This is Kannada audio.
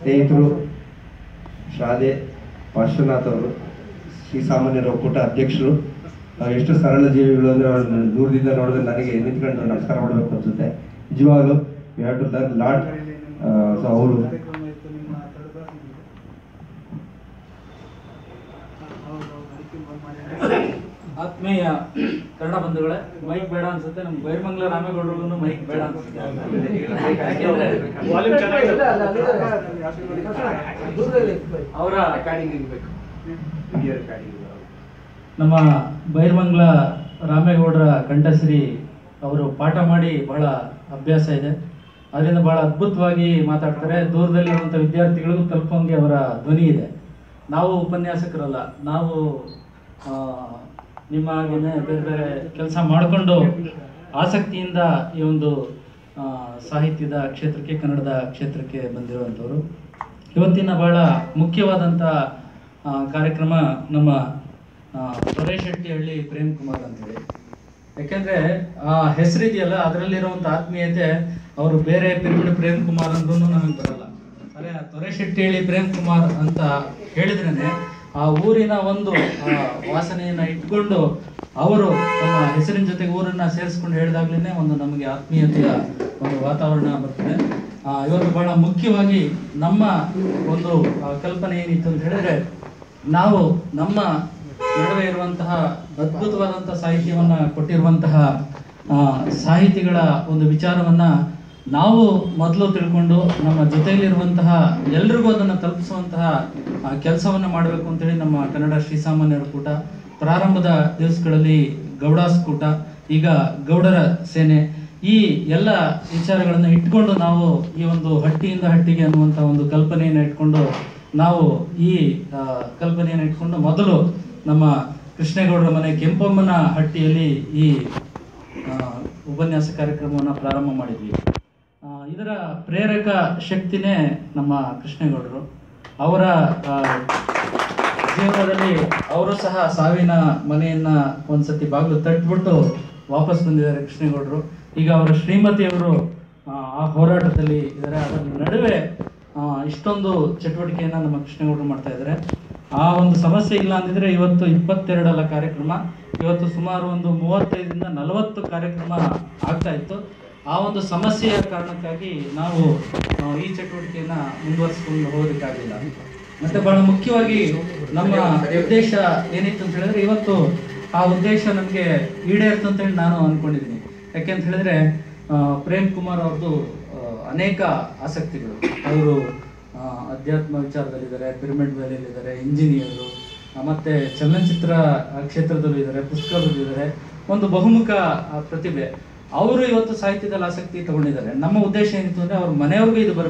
ಸ್ನೇಹಿತರು ಶಾಲೆ ಪಾರ್ಶ್ವನಾಥ್ ಅವರು ಶ್ರೀ ಸಾಮಾನ್ಯರ ಒಕ್ಕೂಟ ಅಧ್ಯಕ್ಷರು ನಾವು ಎಷ್ಟು ಸರಳ ಜೀವಿಗಳು ಅಂದ್ರೆ ಅವ್ರನ್ನ ದೂರದಿಂದ ನೋಡಿದ್ರೆ ನನಗೆ ನಿಂತ್ಕೊಂಡು ನಮಸ್ಕಾರ ಮಾಡಬೇಕು ಅನ್ಸುತ್ತೆ ನಿಜವಾಗ್ಲೂ we have to learn lot so ಅವರು ಆತ್ಮೀಯ ಕನ್ನಡ ಬಂಧುಗಳೇ ಮೈಕ್ ಬೇಡ ಅನ್ಸುತ್ತೆ ನಮ್ ಬೈರ್ಮಂಗ್ಲ ರಾಮೇಗೌಡರಿಗೂ ಮೈಕ್ ಬೇಡ ಅನ್ಸುತ್ತೆ ಯಾಕೆಂದ್ರೆ ಅವರ ನಮ್ಮ ಬೈರ್ಮಂಗ್ಲ ರಾಮೇಗೌಡರ ಕಂಠಶ್ರೀ ಅವರು ಪಾಠ ಮಾಡಿ ಬಹಳ ಅಭ್ಯಾಸ ಇದೆ ಅದರಿಂದ ಬಹಳ ಅದ್ಭುತವಾಗಿ ಮಾತಾಡ್ತಾರೆ ದೂರದಲ್ಲಿರುವಂಥ ವಿದ್ಯಾರ್ಥಿಗಳಿಗೂ ತಲುಪಂಗೆ ಅವರ ಧ್ವನಿ ಇದೆ ನಾವು ಉಪನ್ಯಾಸಕರಲ್ಲ ನಾವು ಆ, ನಿಮ್ಮ ಹಾಗೇನೆ ಬೇರೆ ಬೇರೆ ಕೆಲಸ ಮಾಡಿಕೊಂಡು ಆಸಕ್ತಿಯಿಂದ ಈ ಒಂದು ಆ, ಸಾಹಿತ್ಯದ ಕ್ಷೇತ್ರಕ್ಕೆ ಕನ್ನಡದ ಕ್ಷೇತ್ರಕ್ಕೆ ಬಂದಿರುವಂಥವ್ರು ಇವತ್ತಿನ ಬಹಳ ಮುಖ್ಯವಾದಂಥ ಆ, ಕಾರ್ಯಕ್ರಮ ನಮ್ಮ ಹಳ್ಳಿ ಪ್ರೇಮ್ ಕುಮಾರ್ ಅಂತೇಳಿ ಯಾಕೆಂದ್ರೆ ಆ ಹೆಸರಿದೆಯಲ್ಲ ಅದರಲ್ಲಿರುವಂಥ ಆತ್ಮೀಯತೆ ಅವರು ಬೇರೆ ಪಿರಿಮಿಡ್ ಪ್ರೇಮ್ ಕುಮಾರ್ ಅಂದ್ರೂ ನಮಗೆ ಬರಲ್ಲ ಅದೇ ತೊರೆಶೆಟ್ಟಿಹಳ್ಳಿ ಪ್ರೇಮ್ ಕುಮಾರ್ ಅಂತ ಹೇಳಿದ್ರೇನೆ ಆ ಊರಿನ ಒಂದು ಆ, ವಾಸನೆಯನ್ನ ಇಟ್ಕೊಂಡು ಅವರು ತಮ್ಮ ಹೆಸರಿನ ಜೊತೆಗೆ ಊರನ್ನ ಸೇರಿಸ್ಕೊಂಡು ಹೇಳಿದಾಗ್ಲೇ ಒಂದು ನಮಗೆ ಆತ್ಮೀಯತೆಯ ಒಂದು ವಾತಾವರಣ ಬರ್ತದೆ ಆ, ಇವತ್ತು ಬಹಳ ಮುಖ್ಯವಾಗಿ ನಮ್ಮ ಒಂದು ಆ, ಕಲ್ಪನೆ ಏನಿತ್ತು ಅಂತ ಹೇಳಿದ್ರೆ ನಾವು ನಮ್ಮ ನಡುವೆ ಇರುವಂತಹ ಅದ್ಭುತವಾದಂತಹ ಸಾಹಿತ್ಯವನ್ನ ಕೊಟ್ಟಿರುವಂತಹ ಆ, ಸಾಹಿತಿಗಳ ಒಂದು ವಿಚಾರವನ್ನ ನಾವು ಮೊದಲು ತಿಳ್ಕೊಂಡು ನಮ್ಮ ಜೊತೆಯಲ್ಲಿರುವಂತಹ ಎಲ್ರಿಗೂ ಅದನ್ನು ತಲುಪಿಸುವಂತಹ ಕೆಲಸವನ್ನ ಮಾಡಬೇಕು ಅಂತೇಳಿ ನಮ್ಮ ಕನ್ನಡ ಶ್ರೀಸಾಮಾನ್ಯರ ಕೂಟ ಪ್ರಾರಂಭದ ದಿವಸಗಳಲ್ಲಿ ಗೌಡಾಸ್ ಕೂಟ ಈಗ ಗೌಡರ ಸೇನೆ ಈ ಎಲ್ಲ ವಿಚಾರಗಳನ್ನು ಇಟ್ಕೊಂಡು ನಾವು ಈ ಒಂದು ಹಟ್ಟಿಯಿಂದ ಹಟ್ಟಿಗೆ ಅನ್ನುವಂಥ ಒಂದು ಕಲ್ಪನೆಯನ್ನು ಇಟ್ಕೊಂಡು ನಾವು ಈ ಆ, ಕಲ್ಪನೆಯನ್ನು ಇಟ್ಕೊಂಡು ಮೊದಲು ನಮ್ಮ ಕೃಷ್ಣೇಗೌಡರ ಮನೆ ಕೆಂಪಮ್ಮನ ಹಟ್ಟಿಯಲ್ಲಿ ಈ ಆ, ಉಪನ್ಯಾಸ ಕಾರ್ಯಕ್ರಮವನ್ನು ಪ್ರಾರಂಭ ಮಾಡಿದ್ವಿ ಆ, ಇದರ ಪ್ರೇರಕ ಶಕ್ತಿನೇ ನಮ್ಮ ಕೃಷ್ಣೇಗೌಡರು ಅವರ ಆ, ಜೀವನದಲ್ಲಿ ಅವರು ಸಹ ಸಾವಿನ ಮನೆಯನ್ನ ಒಂದ್ಸತಿ ಬಾಗಿಲು ತಟ್ಬಿಟ್ಟು ವಾಪಸ್ ಬಂದಿದ್ದಾರೆ ಕೃಷ್ಣೇಗೌಡರು ಈಗ ಅವರ ಶ್ರೀಮತಿಯವರು ಆ, ಆ ಹೋರಾಟದಲ್ಲಿ ಇದ್ದಾರೆ ಅದರ ನಡುವೆ ಆ, ಇಷ್ಟೊಂದು ಚಟುವಟಿಕೆಯನ್ನ ನಮ್ಮ ಕೃಷ್ಣೇಗೌಡರು ಮಾಡ್ತಾ ಇದ್ದಾರೆ ಆ ಒಂದು ಸಮಸ್ಯೆ ಇಲ್ಲ ಅಂದಿದ್ರೆ ಇವತ್ತು ಇಪ್ಪತ್ತೆರಡಲ್ಲ ಕಾರ್ಯಕ್ರಮ ಇವತ್ತು ಸುಮಾರು ಒಂದು ಮೂವತ್ತೈದರಿಂದ ನಲವತ್ತು ಕಾರ್ಯಕ್ರಮ ಆಗ್ತಾ ಇತ್ತು ಆ ಒಂದು ಸಮಸ್ಯೆಯ ಕಾರಣಕ್ಕಾಗಿ ನಾವು ಆ, ಈ ಚಟುವಟಿಕೆಯನ್ನ ಮುಂದುವರಿಸಿಕೊಂಡು ಹೋಗೋದಕ್ಕಾಗಲಿಲ್ಲ ಮತ್ತೆ ಬಹಳ ಮುಖ್ಯವಾಗಿ ನಮ್ಮ ಉದ್ದೇಶ ಏನಿತ್ತು ಅಂತ ಹೇಳಿದ್ರೆ ಇವತ್ತು ಆ ಉದ್ದೇಶ ನಮಗೆ ಈಡೇರ್ತು ಅಂತ ಹೇಳಿ ನಾನು ಅನ್ಕೊಂಡಿದ್ದೀನಿ ಯಾಕೆಂತ ಹೇಳಿದ್ರೆ ಆ, ಪ್ರೇಮ್ ಕುಮಾರ್ ಅವ್ರದ್ದು ಆ, ಅನೇಕ ಆಸಕ್ತಿಗಳು ಅವರು ಆ, ಅಧ್ಯಾತ್ಮ ವಿಚಾರದಲ್ಲಿದ್ದಾರೆ ಪಿರಮಿಡ್ ವ್ಯಾಲಿಯಲ್ಲಿದ್ದಾರೆ ಇಂಜಿನಿಯರು ಮತ್ತೆ ಚಲನಚಿತ್ರ ಕ್ಷೇತ್ರದಲ್ಲೂ ಇದ್ದಾರೆ ಪುಸ್ತಕದಲ್ಲಿದ್ದಾರೆ ಒಂದು ಬಹುಮುಖ ಆ, ಪ್ರತಿಭೆ ಅವರು ಇವತ್ತು ಸಾಹಿತ್ಯದಲ್ಲಿ ಆಸಕ್ತಿ ತಗೊಂಡಿದ್ದಾರೆ ನಮ್ಮ ಉದ್ದೇಶ ಏನಿತ್ತು ಅಂದ್ರೆ ಅವ್ರ ಮನೆಯವ್ರಿಗೂ ಇದು ಬರಬೇಕು